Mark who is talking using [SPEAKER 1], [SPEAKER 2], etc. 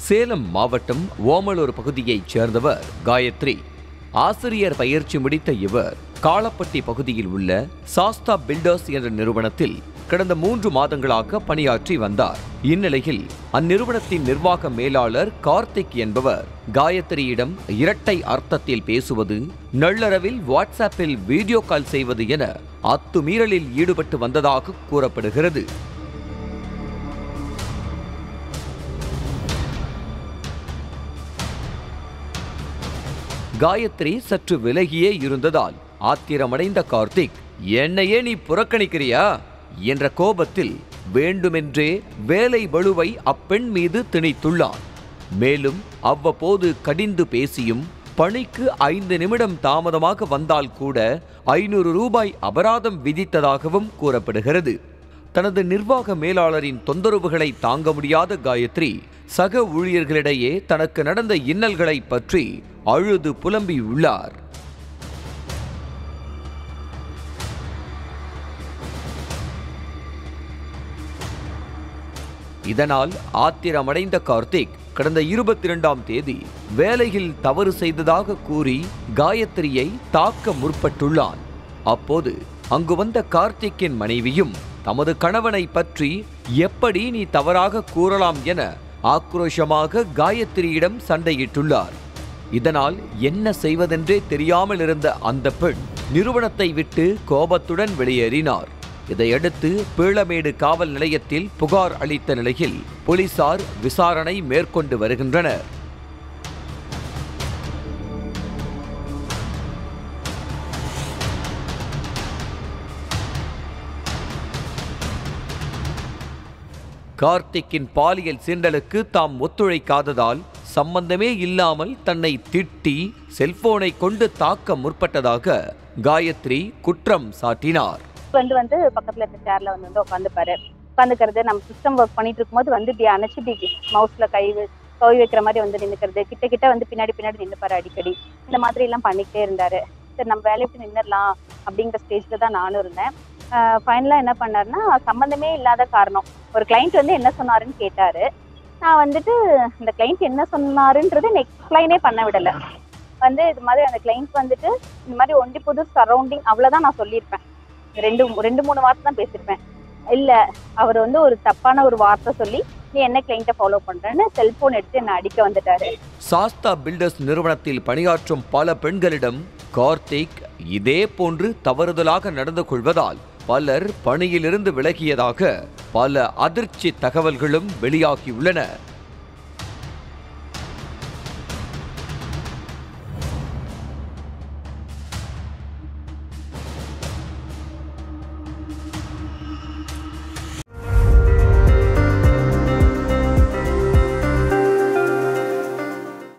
[SPEAKER 1] சேலம் மாவட்டம் ஓமலூர் பகுதியைச் சேர்ந்தவர் காயத்ரி ஆசிரியர் பயிற்சி முடித்த இவர் காளப்பட்டி பகுதியில் உள்ள சாஸ்தா பில்டர்ஸ் என்ற நிறுவனத்தில் கடந்த மூன்று மாதங்களாக பணியாற்றி வந்தார் இந்நிலையில் அந்நிறுவனத்தின் நிர்வாக மேலாளர் கார்த்திக் என்பவர் காயத்ரியிடம் இரட்டை அர்த்தத்தில் பேசுவது நள்ளரவில் வாட்ஸ்அப்பில் வீடியோ கால் செய்வது என அத்துமீறலில் ஈடுபட்டு வந்ததாக கூறப்படுகிறது காயத்ரி சற்று விலகியே இருந்ததால் ஆத்திரமடைந்த கார்த்திக் என்னையே நீ புறக்கணிக்கிறியா என்ற கோபத்தில் வேண்டுமென்றே வேலை வலுவை அப்பெண் மீது திணித்துள்ளான் மேலும் அவ்வப்போது கடிந்து பேசியும் பணிக்கு ஐந்து நிமிடம் தாமதமாக வந்தால் கூட ஐநூறு ரூபாய் அபராதம் விதித்ததாகவும் கூறப்படுகிறது தனது நிர்வாக மேலாளரின் தொந்தரவுகளை தாங்க முடியாத காயத்ரி சக ஊழியர்களிடையே தனக்கு நடந்த இன்னல்களை பற்றி அழுது புலம்பியுள்ளார் இதனால் ஆத்திரமடைந்த கார்த்திக் கடந்த இருபத்தி இரண்டாம் தேதி வேலையில் தவறு செய்ததாக கூறி காயத்ரியை தாக்க முற்பட்டுள்ளான் அப்போது அங்கு வந்த கார்த்திக்கின் மனைவியும் தமது கணவனை பற்றி எப்படி நீ தவறாக கூறலாம் என ஆக்ரோஷமாக காயத்ரியிடம் சண்டையிட்டுள்ளார் இதனால் என்ன செய்வதென்றே தெரியாமல் இருந்த அந்த பெண் நிறுவனத்தை விட்டு கோபத்துடன் வெளியேறினார் இதையடுத்து பீளமேடு காவல் நிலையத்தில் புகார் அளித்த நிலையில் போலீசார் விசாரணை மேற்கொண்டு வருகின்றனர் கார்த்திக்கின் பாலியல் சீண்டலுக்கு தாம் ஒத்துழைக்காததால் சம்பந்தமே இல்லாமல் தன்னை திட்டி செல்போனை கொண்டு தாக்க முற்பட்டதாக காயத்ரி குற்றம் சாட்டினார்
[SPEAKER 2] வந்து வந்து பக்கத்துல இருக்க சேர்ல வந்து வந்து உட்காந்துப்பாரு உட்காந்துக்கிறது நம்ம சிஸ்டம் ஒர்க் பண்ணிட்டு இருக்கும்போது வந்து இப்படி அணைச்சு இப்படி மவுஸ்ல கை வை- கை வைக்கிற மாதிரி வந்து நின்னுக்கிறது கிட்ட கிட்ட வந்து பின்னாடி பின்னாடி நின்னுப்பாரு அடிக்கடி இந்த மாதிரி எல்லாம் பண்ணிக்கிட்டே இருந்தாரு சரி நம்ம வேலையை விட்டு நின்னுடலாம் அப்படிங்கிற ஸ்டேஜ்ல தான் நானும் இருந்தேன் ஃபைனலா என்ன பண்ணாருன்னா சம்மந்தமே இல்லாத காரணம் ஒரு கிளைண்ட் வந்து என்ன சொன்னாருன்னு கேட்டாரு நான் வந்துட்டு இந்த கிளைண்ட் என்ன சொன்னாருன்றது எக்ஸ்பிளைனே பண்ண விடல வந்து இது மாதிரி அந்த கிளைண்ட் வந்துட்டு இந்த மாதிரி ஒண்டி புது சரௌண்டிங் அவ்வளவுதான் நான் சொல்லியிருப்பேன் ரெண்டு ரெண்டு மூணு வார்த்தை தான் பேசியிருப்பேன் இல்ல அவர் வந்து ஒரு தப்பான ஒரு வார்த்தை சொல்லி நீ என்ன கிளைண்ட்டை ஃபாலோ பண்றேன்னு செல்போன் எடுத்து என்ன அடிக்க வந்துட்டாரு
[SPEAKER 1] சாஸ்தா பில்டர்ஸ் நிறுவனத்தில் பணியாற்றும் பல பெண்களிடம் கார்த்திக் இதே போன்று தவறுதலாக நடந்து கொள்வதால் பலர் பணியிலிருந்து விலகியதாக பல அதிர்ச்சி தகவல்களும் வெளியாகியுள்ளன